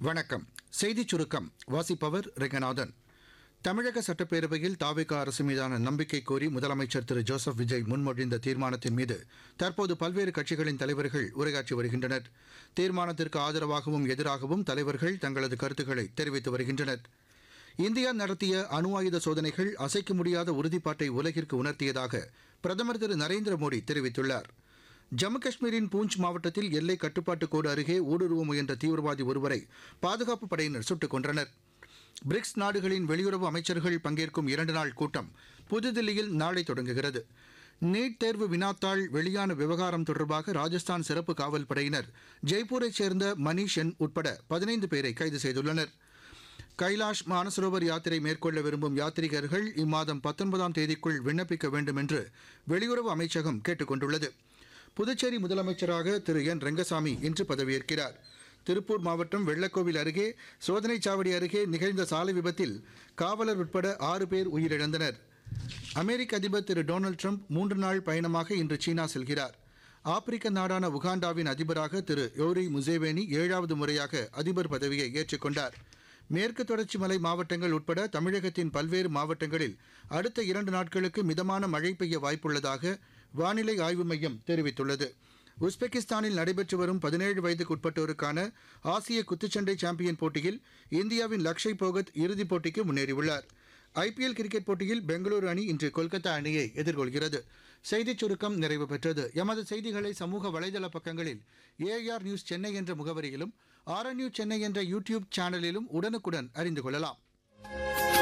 வணக்கம் செய்திச் சுருக்கம் வாசிப்பவர் ரெங்கநாதன் தமிழக சட்டப்பேரவையில் தாவேக அரசு மீதான நம்பிக்கை கோரி முதலமைச்சர் திரு ஜோசப் விஜய் முன்மொழிந்த தீர்மானத்தின் மீது தற்போது பல்வேறு கட்சிகளின் தலைவர்கள் உரையாற்றி வருகின்றனர் தீர்மானத்திற்கு ஆதரவாகவும் எதிராகவும் தலைவர்கள் தங்களது கருத்துக்களை தெரிவித்து வருகின்றனர் இந்தியா நடத்திய அணு ஆயுத சோதனைகள் அசைக்க முடியாத உறுதிப்பாட்டை உலகிற்கு உணர்த்தியதாக பிரதமர் திரு நரேந்திர மோடி தெரிவித்துள்ளார் ஜம்மு காஷ்மீரின் பூஞ்ச் மாவட்டத்தில் எல்லை கட்டுப்பாட்டு கோடு அருகே ஊடுருவ முயன்ற தீவிரவாதி ஒருவரை பாதுகாப்பு படையினர் சுட்டுக் கொன்றனர் பிரிக்ஸ் நாடுகளின் வெளியுறவு அமைச்சர்கள் பங்கேற்கும் இரண்டு நாள் கூட்டம் புதுதில்லியில் நாளை தொடங்குகிறது நீட் தேர்வு வினாத்தாள் வெளியான விவகாரம் தொடர்பாக ராஜஸ்தான் சிறப்பு காவல் படையினர் ஜெய்ப்பூரைச் சேர்ந்த மணீஷ் என் உட்பட பதினைந்து பேரை கைது செய்துள்ளனர் கைலாஷ் மானசரோவர் யாத்திரை மேற்கொள்ள விரும்பும் யாத்ரீகர்கள் இம்மாதம் பத்தொன்பதாம் தேதிக்குள் விண்ணப்பிக்க வேண்டும் என்று வெளியுறவு அமைச்சகம் கேட்டுக் கொண்டுள்ளது புதுச்சேரி முதலமைச்சராக திரு என் ரெங்கசாமி இன்று பதவியேற்கிறார் திருப்பூர் மாவட்டம் வெள்ளக்கோவில் அருகே சோதனைச் சாவடி அருகே நிகழ்ந்த சாலை விபத்தில் காவலர் உட்பட ஆறு பேர் உயிரிழந்தனர் அமெரிக்க அதிபர் திரு டொனால்டு ட்ரம்ப் மூன்று நாள் பயணமாக இன்று சீனா செல்கிறார் ஆப்பிரிக்க நாடான உகாண்டாவின் அதிபராக திரு யோரி முசேவேனி ஏழாவது முறையாக அதிபர் பதவியை ஏற்றுக்கொண்டார் மேற்கு தொடர்ச்சி மலை மாவட்டங்கள் உட்பட தமிழகத்தின் பல்வேறு மாவட்டங்களில் அடுத்த இரண்டு நாட்களுக்கு மிதமான மழை பெய்ய வாய்ப்புள்ளதாக வானிலை ஆய்வு மையம் தெரிவித்துள்ளது உஸ்பெகிஸ்தானில் நடைபெற்று வரும் பதினேழு வயதுக்குட்பட்டோருக்கான ஆசிய குத்துச்சண்டை சாம்பியன் போட்டியில் இந்தியாவின் லக்ஷய் போகத் இறுதிப் போட்டிக்கு முன்னேறியுள்ளார் ஐபிஎல் கிரிக்கெட் போட்டியில் பெங்களூரு அணி இன்று கொல்கத்தா அணியை எதிர்கொள்கிறது செய்திச் சுருக்கம் நிறைவு பெற்றது எமது செய்திகளை சமூக வலைதள பக்கங்களில் ஏஆர் நியூஸ் சென்னை என்ற முகவரியிலும் ஆர்என்யூ சென்னை என்ற யூடியூப் சேனலிலும் உடனுக்குடன் அறிந்து கொள்ளலாம்